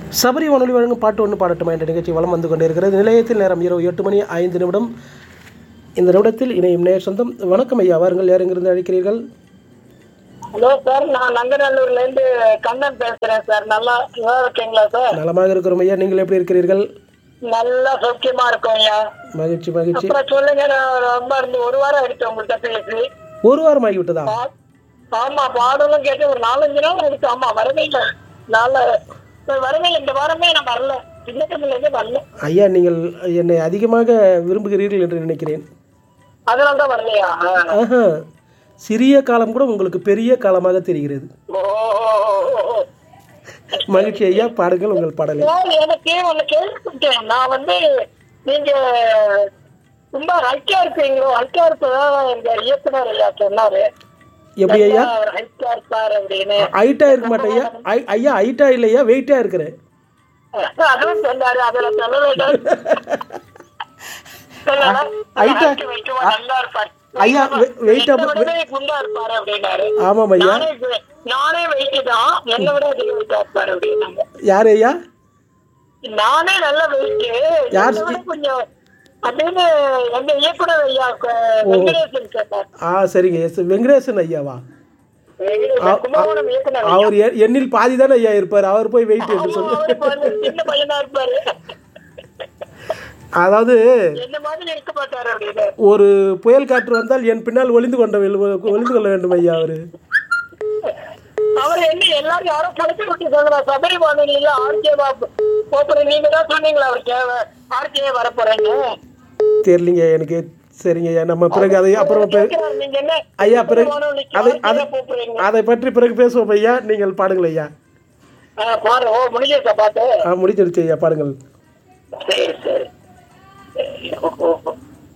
சபரி வானொலி வழங்கும் பாட்டு ஒன்று பாடட்டுமா என்ற நிகழ்ச்சி வலம் வந்து கொண்டிருக்கிறது நிலையத்தில் நேரம் இரவு எட்டு மணி ஐந்து நிமிடம் இந்த நிமிடத்தில் இணையும் நேர் சொந்தம் வணக்கம் ஐயா வாருங்கள் யார் எங்கிருந்து அழைக்கிறீர்கள் ஹலோ சார் நான் நங்கநல்லூர்ல இருந்து கண்ணன் பேசுறேன் சார் நல்லா நல்லா இருக்கீங்களா சார் நலமாக இருக்கிறோம் ஐயா நீங்கள் எப்படி இருக்கிறீர்கள் நல்லா சௌக்கியமா இருக்கோம் ஐயா மகிழ்ச்சி மகிழ்ச்சி அப்புறம் சொல்லுங்க நான் ரொம்ப இருந்து ஒரு வாரம் ஆயிடுச்சு உங்கள்கிட்ட பேசி ஒரு வாரம் ஆகிவிட்டதா பா- ஆமா பாடலும் கேட்டு ஒரு நாலஞ்சு நாள் ஆயிடுச்சு ஆமா வரவே இல்லை நாள வரவே இல்லை இந்த வாரமே நான் வரல சின்னத்துல இருந்து வரல ஐயா நீங்கள் என்னை அதிகமாக விரும்புகிறீர்கள் என்று நினைக்கிறேன் அதனால தான் வரலையா ஆஹா சிறிய காலம் கூட உங்களுக்கு பெரிய காலமாக தெரிகிறது ஓ மகிழ்ச்சி ஐயா பாடுங்கள் உங்கள் பாடலை சார், எனக்கு ஒண்ணு கேள்விப்பட்டேன் நான் வந்து நீங்க ரொம்ப ஹைட்டா இருப்பீங்களோ ஹைட்டா இருப்பதா எங்க இயக்குனர் ஐயா சொன்னாரு எப்படி ஐயா அவர் ஹைட்டா இருப்பார் அப்படின்னு ஹைட்டா இருக்க மாட்டேன் ஐயா ஐ- ஐயா ஹைட்டா இல்லையா வெயிட்டா இருக்கிறேன் அதுவும் சொன்னாரு அதுல சொல்ல வேண்டாம் சொல்லல. ஹைட்டா- height weight நல்லா இருப்பார் ஐயா, வெ- weight என்னை up- விடவே குண்டா இருப்பாரு அப்படின்னாரு ஆமாம் ஐயா நானே கு- நானே வெயிட் தான் என்னை விட அதிக வெயிட்டா இருப்பாரு அப்படின்னாங்க யார் ஐயா நானே நல்ல வெயிட் யார் என்னை விட கொஞ்சம் அப்படின்னு எங்க இயக்குனர் ஐயா கு- வெங்கடேசன் சொன்னார் ஆ சரிங்க எஸ் வெங்கடேசன் ஐயாவா வெங்கடேசன் கும்பகோணம் இயக்குனர் ஐயா. அவர் எ- எண்ணில் பாதி தானே ஐயா இருப்பார் அவர் போய் வெயிட் என்று ஆமா, சொல்லு அவரு பாருங்க, சின்ன பையனா இருப்பாரு அதாவது என்ன மாதிரி இருக்க மாட்டாரு அப்படின்னு ஒரு புயல் காற்று வந்தால் என் பின்னால் ஒளிந்து கொண்ட வில்- ஒளிந்து கொள்ள வேண்டும் ஐயா அவரு அவர் என்ன எல்லாரும் யாரோ கலத்தி விட்டு சொல்றா சபரி வானொலியில ஆர்கே போறேன் நீங்க தான் சொன்னீங்களா அவருக்கு ஆர்கே வர போறேன்னு தெரியலீங்க எனக்கு சரிங்க ஐயா நம்ம பிறகு அதை அப்புறம் பே- கேக்குறாரு, நீங்க என்ன ஐயா பிறகு வானொலிக்கு அதை RK அதை வா போறீங்க அதை பற்றி பிறகு பேசுவோம் ஐயா நீங்கள் பாடுங்கள் ஐயா பாரு ஓ முடிஞ்சிருச்சா பாத்து ஆ முடிஞ்சிருச்சு ஐயா பாடுங்கள்